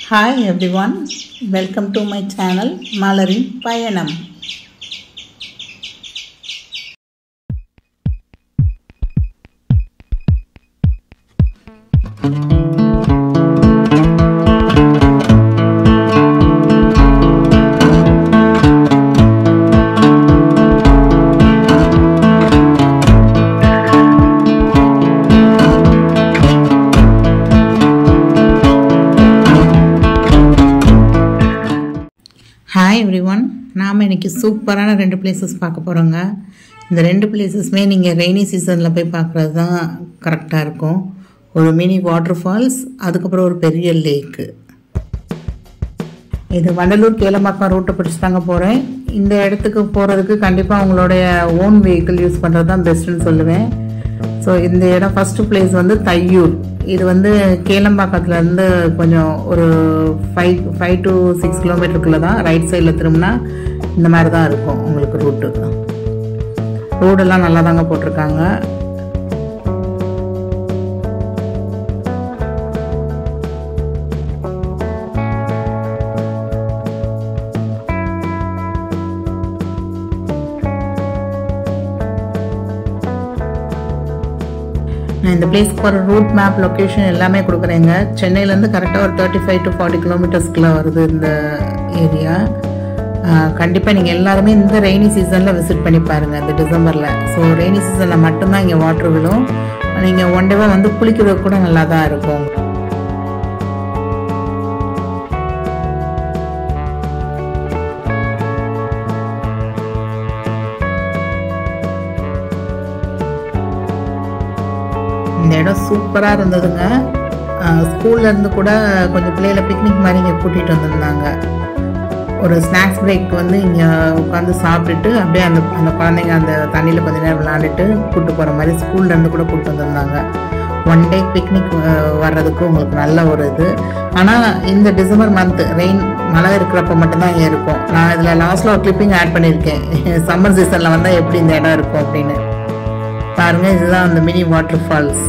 hi everyone welcome to my channel மலரின் பயணம் hi every one நாம் இன்னைக்கு சூப்பரான ரெண்டு பிளேசஸ் பார்க்க போகிறோங்க இந்த ரெண்டு பிளேசஸ்மே நீங்கள் ரெய்னி சீசனில் போய் பார்க்குறது தான் கரெக்டாக இருக்கும் ஒரு மினி வாட்டர் ஃபால்ஸ் அதுக்கப்புறம் ஒரு பெரிய லேக்கு இது வண்டலூர் கேளம்பாக்கம் ரூட்டை பிடிச்சி தாங்க போகிறேன் இந்த இடத்துக்கு போகிறதுக்கு கண்டிப்பாக உங்களுடைய ஓன் வெஹிக்கிள் யூஸ் பண்ணுறது தான் பெஸ்ட்டுன்னு சொல்லுவேன் ஸோ இந்த இடம் ஃபஸ்ட்டு பிளேஸ் வந்து தையூர் இது வந்து கேளம்பாக்கத்துலேருந்து கொஞ்சம் ஒரு ஃபைவ் ஃபைவ் டு சிக்ஸ் கிலோமீட்டருக்குள்ளே தான் ரைட் சைடில் திரும்பினா இந்த மாதிரி தான் இருக்கும் உங்களுக்கு ரூட்டு ரோடெல்லாம் நல்லா தாங்க போட்டிருக்காங்க நான் இந்த பிளேஸ்க்கு போகிற ரூட் மேப் லொக்கேஷன் எல்லாமே கொடுக்குறேங்க சென்னையிலேருந்து கரெக்டாக ஒரு தேர்ட்டி ஃபைவ் டு ஃபார்ட்டி கிலோமீட்டர்ஸ்க்குள்ளே வருது இந்த ஏரியா கண்டிப்பாக நீங்கள் எல்லாருமே இந்த ரெய்னி சீசனில் விசிட் பண்ணி பாருங்கள் இந்த டிசம்பரில் ஸோ ரெய்னி சீசனில் மட்டும்தான் இங்கே வாட்டர் விழும் நீங்கள் ஒன் டேவாக வந்து குளிக்கிறது கூட நல்லா தான் இருக்கும் இந்த இடம் சூப்பராக இருந்ததுங்க ஸ்கூல்ல இருந்து கூட கொஞ்சம் பிள்ளைகளை பிக்னிக் மாதிரி இங்கே கூட்டிகிட்டு வந்திருந்தாங்க ஒரு ஸ்நாக்ஸ் பிரேக் வந்து இங்கே உட்காந்து சாப்பிட்டுட்டு அப்படியே அந்த அந்த குழந்தைங்க அந்த தண்ணியில் கொஞ்ச நேரம் விளாண்டுட்டு கூப்பிட்டு போகிற மாதிரி ஸ்கூல்ல இருந்து கூட கூப்பிட்டு வந்திருந்தாங்க ஒன் டே பிக்னிக் வர்றதுக்கு உங்களுக்கு நல்ல ஒரு இது ஆனால் இந்த டிசம்பர் மந்த் ரெயின் மழை இருக்கிறப்ப மட்டும்தான் இங்கே இருக்கும் நான் இதில் லாஸ்ட்டில் ஒரு கிளிப்பிங் ஆட் பண்ணியிருக்கேன் சம்மர் சீசனில் வந்தால் எப்படி இந்த இடம் இருக்கும் அப்படின்னு பாருங்க இதுதான் அந்த மினி வாட்டர் ஃபால்ஸ்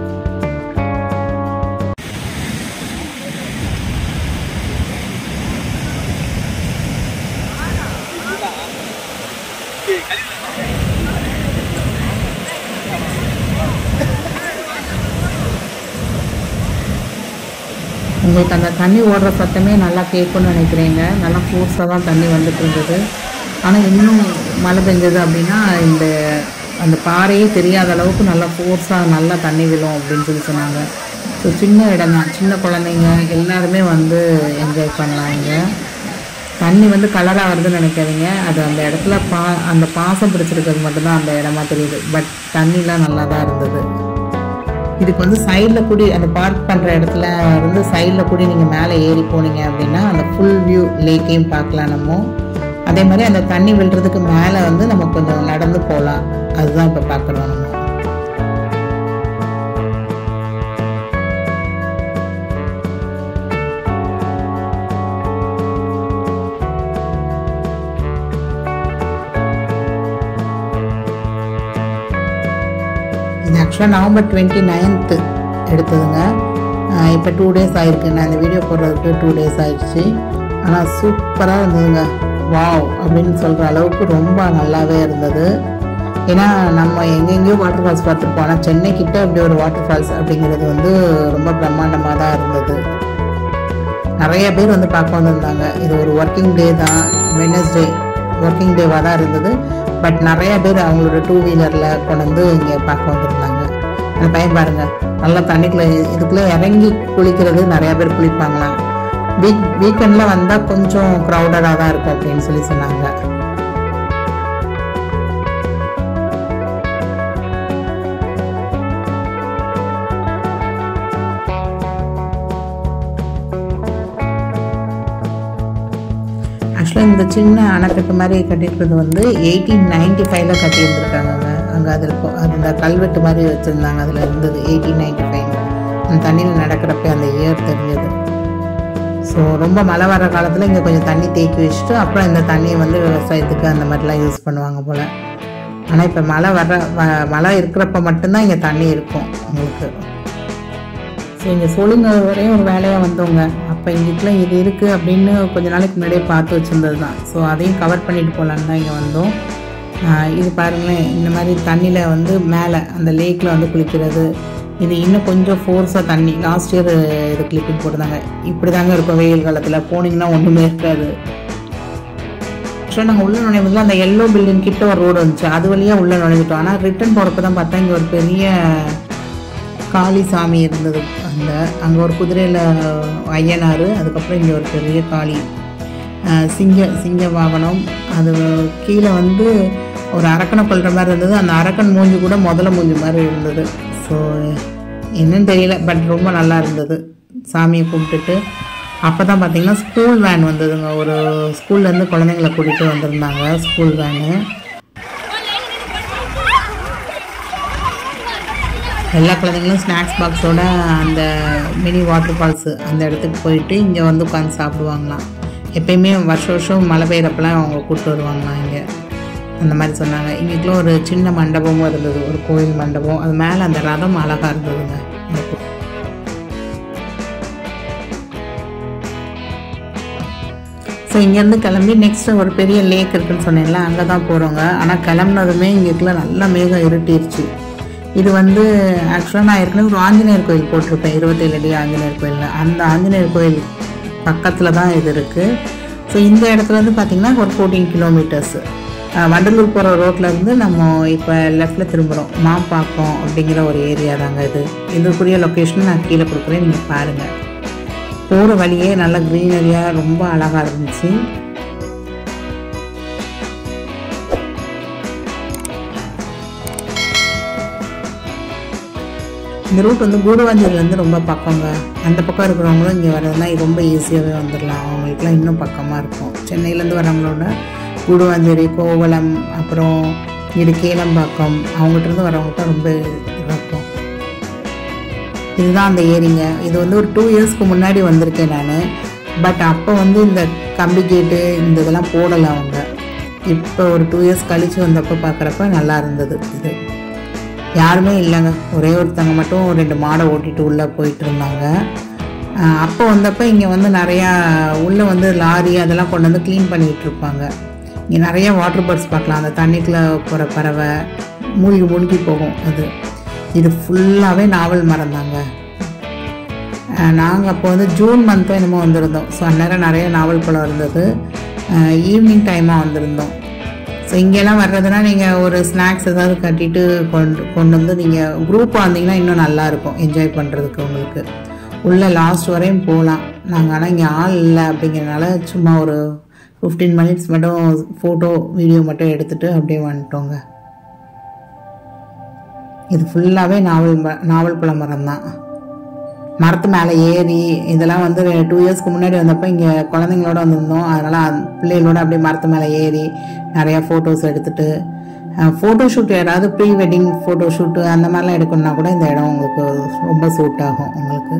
உங்களுக்கு அந்த தண்ணி ஓடுற சத்தமே நல்லா கேட்கும்னு நினைக்கிறேங்க நல்லா ஃபோர்ஸாக தான் தண்ணி வந்துட்டு இருந்தது ஆனால் இன்னும் மழை பெஞ்சது அப்படின்னா இந்த அந்த பாறையே தெரியாத அளவுக்கு நல்லா ஃபோர்ஸாக நல்லா தண்ணி விழும் அப்படின்னு சொல்லி சொன்னாங்க ஸோ சின்ன இடம் தான் சின்ன குழந்தைங்க எல்லாருமே வந்து என்ஜாய் பண்ணலாம் இங்கே தண்ணி வந்து கலராக வருதுன்னு நினைக்காதீங்க அது அந்த இடத்துல பா அந்த பாசம் பிடிச்சிருக்கிறது மட்டும்தான் அந்த இடமா தெரியுது பட் தண்ணிலாம் நல்லா தான் இருந்தது இதுக்கு வந்து சைடில் கூடி அந்த பார்க் பண்ணுற இடத்துல இருந்து சைடில் கூடி நீங்கள் மேலே ஏறி போனீங்க அப்படின்னா அந்த ஃபுல் வியூ லேக்கையும் பார்க்கலாம் நம்ம அதே மாதிரி அந்த தண்ணி விழுறதுக்கு மேலே வந்து நம்ம கொஞ்சம் நடந்து போகலாம் அதுதான் இப்போ பார்க்குறோம் நம்ம இது ஆக்சுவலாக நவம்பர் டுவெண்ட்டி நைன்த்து எடுத்ததுங்க இப்போ டூ டேஸ் ஆயிருக்கு நான் இந்த வீடியோ போடுறதுக்கு டூ டேஸ் ஆயிடுச்சு ஆனால் சூப்பராக இருந்ததுங்க வாவ் அப்படின்னு சொல்கிற அளவுக்கு ரொம்ப நல்லாவே இருந்தது ஏன்னா நம்ம எங்கெங்கேயோ வாட்டர் ஃபால்ஸ் பார்த்துருப்போம் ஆனால் சென்னை கிட்ட அப்படி ஒரு வாட்டர் ஃபால்ஸ் அப்படிங்கிறது வந்து ரொம்ப பிரம்மாண்டமாக தான் இருந்தது நிறைய பேர் வந்து பார்க்க வந்திருந்தாங்க இது ஒரு ஒர்க்கிங் டே தான் வெனஸ்டே ஒர்க்கிங் டேவாக தான் இருந்தது பட் நிறைய பேர் அவங்களோட டூ வீலரில் கொண்டு வந்து இங்கே பார்க்க வந்திருந்தாங்க அந்த பையன் பாருங்க நல்லா தண்ணிக்குள்ளே இதுக்குள்ளே இறங்கி குளிக்கிறது நிறைய பேர் குளிப்பாங்களாம் வீக் வீக்கெண்டில் வந்தால் கொஞ்சம் க்ரௌடடாக தான் இருக்கும் அப்படின்னு சொல்லி சொன்னாங்க ஆக்சுவலாக இந்த சின்ன அணைக்கட்டு மாதிரி கட்டியிருக்கிறது வந்து எயிட்டீன் நைன்டி ஃபைவ்ல கட்டியிருந்துருக்காங்க அங்கே அதில் அந்த கல்வெட்டு மாதிரி வச்சுருந்தாங்க அதில் இருந்தது எயிட்டீன் நைன்டி ஃபைவ் அந்த தண்ணியில் நடக்கிறப்ப அந்த இயர் தெரிஞ்சது ஸோ ரொம்ப மழை வர காலத்தில் இங்கே கொஞ்சம் தண்ணி தேக்கி வச்சுட்டு அப்புறம் இந்த தண்ணியை வந்து விவசாயத்துக்கு அந்த மாதிரிலாம் யூஸ் பண்ணுவாங்க போல் ஆனால் இப்போ மழை வர மழை இருக்கிறப்ப மட்டும்தான் இங்கே தண்ணி இருக்கும் உங்களுக்கு ஸோ இங்கே சொல்லுங்க வரையும் ஒரு வேலையாக வந்தவங்க அப்போ இங்கிட்டலாம் இது இருக்குது அப்படின்னு கொஞ்ச நாளைக்கு முன்னாடியே பார்த்து வச்சுருந்தது தான் ஸோ அதையும் கவர் பண்ணிட்டு போகலான்னு தான் இங்கே வந்தோம் ஆஹ் இது பாருங்களேன் இந்த மாதிரி தண்ணியில் வந்து மேலே அந்த லேக்கில் வந்து குளிக்கிறது இது இன்னும் கொஞ்சம் ஃபோர்ஸாக தண்ணி லாஸ்ட் இயர் இது கிளிப்பிங் போட்டிருந்தாங்க இப்படி தாங்க இருக்கும் வெயில் காலத்தில் போனீங்கன்னா ஒன்றுமே இருக்காது ஆக்சுவலாக நாங்கள் உள்ள நுழைவதில் அந்த எல்லோ பில்டிங் கிட்ட ஒரு ரோடு வந்துச்சு அது வழியாக உள்ளே நுழைஞ்சிட்டோம் ஆனால் ரிட்டர்ன் போகிறப்ப தான் பார்த்தா இங்கே ஒரு பெரிய காளி சாமி இருந்தது அந்த அங்கே ஒரு குதிரையில் ஐயனார் அதுக்கப்புறம் இங்கே ஒரு பெரிய காளி அஹ் சிங்க சிங்க வாகனம் அது கீழே வந்து ஒரு அரக்கனை கொள்கிற மாதிரி இருந்தது அந்த அரக்கன் மூஞ்சி கூட முதல்ல மூஞ்சி மாதிரி இருந்தது ஸோ என்னன்னு தெரியல பட் ரொம்ப நல்லா இருந்தது சாமியை கும்பிட்டுட்டு அப்போ தான் பார்த்தீங்கன்னா ஸ்கூல் வேன் வந்ததுங்க ஒரு ஸ்கூல்லேருந்து குழந்தைங்களை கூட்டிகிட்டு வந்திருந்தாங்க ஸ்கூல் வேனு எல்லா குழந்தைங்களும் ஸ்நாக்ஸ் பாக்ஸோட அந்த மினி வாட்டர் ஃபால்ஸு அந்த இடத்துக்கு போயிட்டு இங்கே வந்து உட்காந்து சாப்பிடுவாங்களாம் எப்பயுமே வருஷம் வருஷம் மழை பெய்யறப்பெல்லாம் அவங்க கூப்பிட்டு வருவாங்களாம் இங்கே அந்த மாதிரி சொன்னாங்க இங்கேக்குள்ள ஒரு சின்ன மண்டபமும் இருந்தது ஒரு கோயில் மண்டபம் அது மேலே அந்த ரதம் அழகாக இருந்ததுங்க இந்த கோ- ஸோ இங்கேருந்து கிளம்பி நெக்ஸ்ட் ஒரு பெரிய லேக் இருக்குன்னு சொன்னேன்ல அங்கே தான் போகிறோங்க ஆனால் கிளம்புனதுமே இங்கேக்குள்ள நல்லா மேகம் இருட்டிருச்சு இது வந்து ஆக்சுவலாக நான் ஏற்கனவே ஒரு ஆஞ்சநேயர் கோயில் போட்டிருப்பேன் இருபத்தேழு அடி ஆஞ்சநேயர் கோயிலில் அந்த ஆஞ்சநேயர் கோயில் பக்கத்தில் தான் இது இருக்குது ஸோ இந்த இடத்துல இருந்து பார்த்திங்கன்னா ஒரு ஃபோர்டீன் கிலோமீட்டர்ஸ் வண்டலூர் போகிற ரோட்டில் இருந்து நம்ம இப்போ லெஃப்டில் திரும்புகிறோம் மாம்பாக்கம் அப்படிங்கிற ஒரு ஏரியா தாங்க இது இதுக்குரிய லொக்கேஷன் நான் கீழே கொடுக்குறேன் நீங்கள் பாருங்கள் போகிற வழியே நல்ல க்ரீனரியாக ரொம்ப அழகாக இருந்துச்சு இந்த ரூட் வந்து கூடுவாஞ்சேரியிலேருந்து ரொம்ப பக்கங்க அந்த பக்கம் இருக்கிறவங்களும் இங்கே வர்றதுனா ரொம்ப ஈஸியாகவே வந்துடலாம் அவங்களுக்குலாம் இன்னும் பக்கமாக இருக்கும் சென்னையிலேருந்து வரவங்களோட கூடுவாஞ்சேரி கோவளம் அப்புறம் இது கேளம்பாக்கம் அவங்ககிட்ட வரவங்ககிட்ட ரொம்ப இதாக இருக்கும் இதுதான் அந்த ஏரிங்க இது வந்து ஒரு டூ இயர்ஸ்க்கு முன்னாடி வந்திருக்கேன் நான் பட் அப்போ வந்து இந்த கம்பி கேட்டு இந்த இதெல்லாம் போடலை அவங்க இப்போ ஒரு டூ இயர்ஸ் கழித்து வந்தப்போ பார்க்குறப்ப நல்லா இருந்தது இது யாருமே இல்லைங்க ஒரே ஒருத்தங்க மட்டும் ரெண்டு மாடை ஓட்டிட்டு உள்ளே போயிட்டு இருந்தாங்க ஆஹ் அப்போ வந்தப்போ இங்கே வந்து நிறையா உள்ளே வந்து லாரி அதெல்லாம் கொண்டு வந்து க்ளீன் பண்ணிகிட்டு இருப்பாங்க இங்கே நிறைய வாட்டர் பேர்ட்ஸ் பார்க்கலாம் அந்த தண்ணிக்குள்ளே போகிற பறவை மூழ்கி மூழ்கி போகும் அது இது ஃபுல்லாகவே நாவல் மரம் தாங்க நாங்கள் அப்போ வந்து ஜூன் மந்த்தோ என்னமோ வந்திருந்தோம் ஸோ அந்நேரம் நிறைய நாவல் பழம் இருந்தது ஈவினிங் டைமாக வந்திருந்தோம் ஸோ இங்கெல்லாம் வர்றதுனா நீங்கள் ஒரு ஸ்நாக்ஸ் ஏதாவது கட்டிட்டு கொண்டு கொண்டு வந்து நீங்கள் குரூப்பாக வந்தீங்கன்னா இன்னும் நல்லாயிருக்கும் என்ஜாய் பண்ணுறதுக்கு உங்களுக்கு உள்ளே லாஸ்ட் வரையும் போகலாம் நாங்கள் ஆனால் இங்கே ஆள் இல்லை அப்படிங்கிறனால சும்மா ஒரு ஃபிஃப்டீன் மினிட்ஸ் மட்டும் ஃபோட்டோ வீடியோ மட்டும் எடுத்துகிட்டு அப்படியே வந்துட்டோங்க இது ஃபுல்லாகவே நாவல் ம நாவல் பழ மரம் தான் மரத்து மேலே ஏறி இதெல்லாம் வந்து டூ இயர்ஸ்க்கு முன்னாடி வந்தப்போ இங்கே குழந்தைங்களோட வந்திருந்தோம் அதனால் அந்த பிள்ளைகளோட அப்படியே மரத்து மேலே ஏறி நிறையா ஃபோட்டோஸ் எடுத்துட்டு ஃபோட்டோ ஷூட் யாராவது ப்ரீ வெட்டிங் ஃபோட்டோ ஷூட்டு அந்த மாதிரிலாம் எடுக்கணும்னா கூட இந்த இடம் உங்களுக்கு ரொம்ப சூட் ஆகும் உங்களுக்கு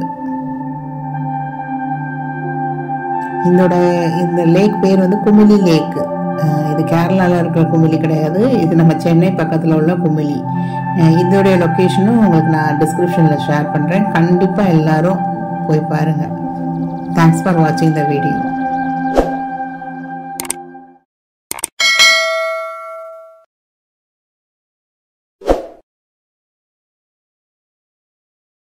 இதோட இந்த லேக் பேர் வந்து குமிலி லேக் இது கேரளாவில் இருக்கிற குமிலி கிடையாது இது நம்ம சென்னை பக்கத்தில் உள்ள குமிலி அஹ் இதோடைய லொக்கேஷனும் உங்களுக்கு நான் டிஸ்கிரிப்ஷனில் ஷேர் பண்ணுறேன் கண்டிப்பாக எல்லாரும் போய் பாருங்கள் தேங்க்ஸ் ஃபார் வாட்சிங் த வீடியோ